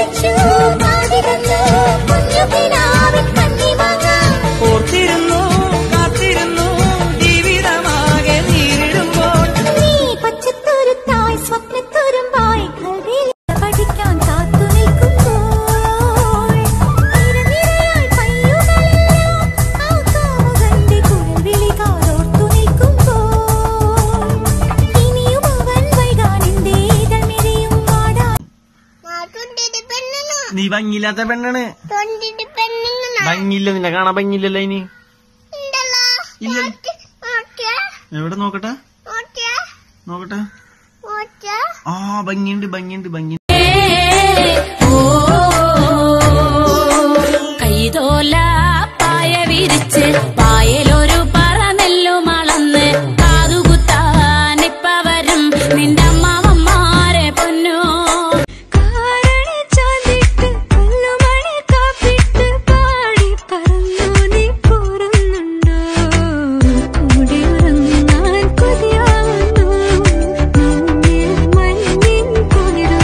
വിളിച്ചു കാതിരുന്നു കുഞ്ഞു കിനാവിൻ കണ്ണിമങ്ങ ഓർത്തിരുന്നു കാത്തിരുന്നു ജീവിതമാകെ നേരിടുമ്പോൾ നീ പച്ചത്തുരുത്തായി സ്വപ്നത്തുരുമ്പായി കൽവിയിൽ പഠിക്കാൻ കാത്തു നിൽക്കുമ്പോൾ നിരനിരയായി പയ്യുകളെല്ലാം ആ കാമുകന്റെ കുഴൽവിളി കാതോർത്തു നിൽക്കുമ്പോൾ ഇനിയും അവൻ വൈകാനെന്റെ ഇതൾ മിഴിയും വാടാൻ നീ ഭംഗിയില്ലാത്ത പെണ്ണാണ് ഭംഗിയില്ല നിന്നെ കാണാൻ ഭംഗിയില്ലല്ലോ ഇനി ഇല്ല എവിടെ നോക്കട്ടെ നോക്കട്ടെ ആ ഭംഗിയുണ്ട് ഭംഗിയുണ്ട് ഭംഗി കൈതോല പായ വിരിച്ച് പായലൊരു പറ നെല്ലും അളന്ന് കാതുകുത്താനിപ്പ വരും നിന്റെ അമ്മാവന്മാരെ പൊന്നോ കാരണി ചാന്തിട്ട് കല്ലുമണി കാപ്പിട്ട് പാടി പറന്നു നീ പോരുന്നുണ്ടോ കൂടി ഉറങ്ങാൻ കൊതിയാവുന്നു മഞ്ഞിൽ മഞ്ഞിൻ കുളിരോ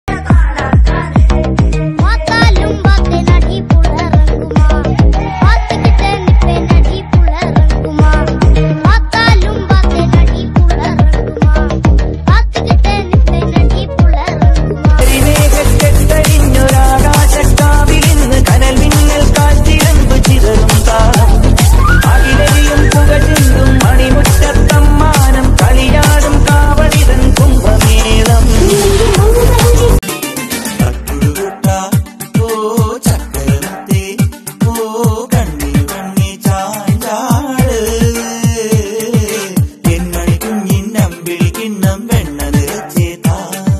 பார்த்தாலும் பார்த்து நடி புலரங்குமா பார்த்துக்கிட்ட நிப்பேன் நடி புலரங்குமா பார்த்தாலும் பார்த்து நடி புலரங்குமா பார்த்துக்கிட்ட நிப்பேன் நடி புலரங்குமா ൊരാകാശക്കാവിലിന്ന് കനൽ മിന്നൽ കാറ്റിരമ്പ് ചിതറും താളം അകിലരിയും പുകചിന്തും മണിമുറ്റത്തമ്മാനം കളിയാടും കാവടിതൻ കുംഭമേളം ഓ ചക്കരത്തെ ഓ കണ്ണി കണ്ണി ചാഞ്ചാട് എൻമണി കുഞ്ഞിന്നമ്പിളി കിണ്ണം വെണ്ണ നിറച്ചേതാ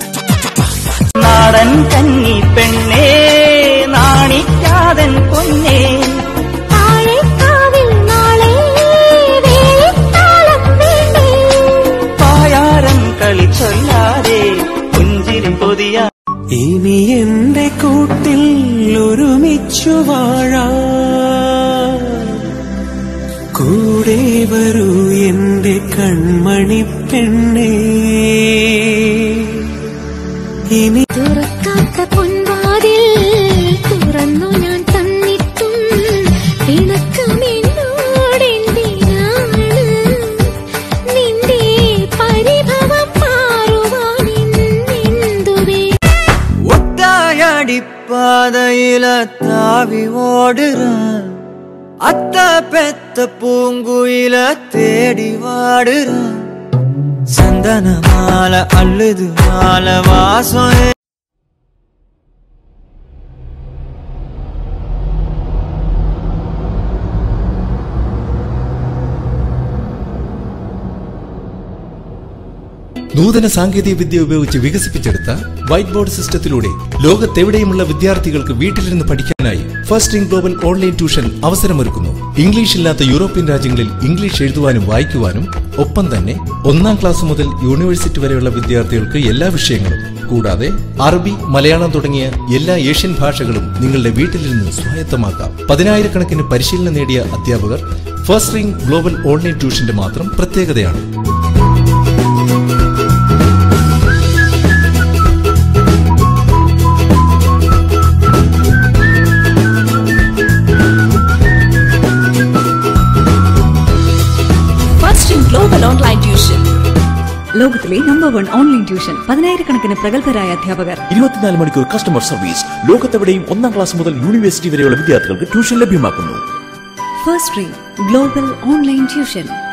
നാടൻ കന്നി പെണ്ണേ നാണിക്കാതൻ പൊന്നേ താഴേക്കാവിൽ നാളെ വേലിത്താളം വേണ്ടേ പായാരം കളി ചൊല്ലാതെ പുഞ്ചിരി പൊതിയ ഇനി എന്റെ കൂട്ടിൽ ഒരുമിച്ചു വാഴാ കൂടെ വരൂ എന്റെ കൺമണി പെണ്ണേ ഇനി തുറക്കാത്ത പൊൻവാതിൽ തുറന്നു ഞാൻ തന്നിട്ടും പിണക്കമെന്നോടെന്തിനാണ് നിന്റെ പരിഭവം മാറുവാനെന്തുവേ ഒത്തായടിപ്പാതയില ഓടുறான் அத்த பெத்த பூங்குயில தேடி வாடுறான் சந்தன மாலை அள்ளுது மாலை வாசம் നൂതന സാങ്കേതിക വിദ്യ ഉപയോഗിച്ച് വികസിപ്പിച്ചെടുത്ത വൈറ്റ് ബോർഡ് സിസ്റ്റത്തിലൂടെ ലോകത്തെവിടെയുമുള്ള വിദ്യാർത്ഥികൾക്ക് വീട്ടിലിരുന്ന് പഠിക്കാനായി first in global online tuition അവസരമൊരുക്കുന്നു ഇംഗ്ലീഷ് ഇല്ലാത്ത യൂറോപ്യൻ രാജ്യങ്ങളിൽ ഇംഗ്ലീഷ് എഴുതുവാനും വായിക്കുവാനും ഒപ്പം തന്നെ ഒന്നാം ക്ലാസ് മുതൽ യൂണിവേഴ്സിറ്റി വരെയുള്ള വിദ്യാർത്ഥികൾക്ക് എല്ലാ വിഷയങ്ങളും കൂടാതെ അറബി മലയാളം തുടങ്ങിയ എല്ലാ ഏഷ്യൻ ഭാഷകളും നിങ്ങളുടെ വീട്ടിലിരുന്ന് സ്വായത്തമാക്കാം പതിനായിരക്കണക്കിന് പരിശീലനം നേടിയ അധ്യാപകർ ഫസ്റ്റ് റിംഗ് ഗ്ലോബൽ ഓൺലൈൻ ട്യൂഷന്റെ മാത്രം പ്രത്യേകതയാണ് first in global online tuition ലോകത്തിലെ നമ്പർ വൺ ഓൺലൈൻ ട്യൂഷൻ പതിനായിരക്കണക്കിന് പ്രഗത്ഭരായ അധ്യാപകർ ഇരുപത്തിനാല് മണിക്കൂർ കസ്റ്റമർ സർവീസ് ലോകത്തെവിടെയും ഒന്നാം ക്ലാസ് മുതൽ യൂണിവേഴ്സിറ്റി വരെയുള്ള വിദ്യാർത്ഥികൾക്ക് ട്യൂഷൻ ലഭ്യമാക്കുന്നു first in global online tuition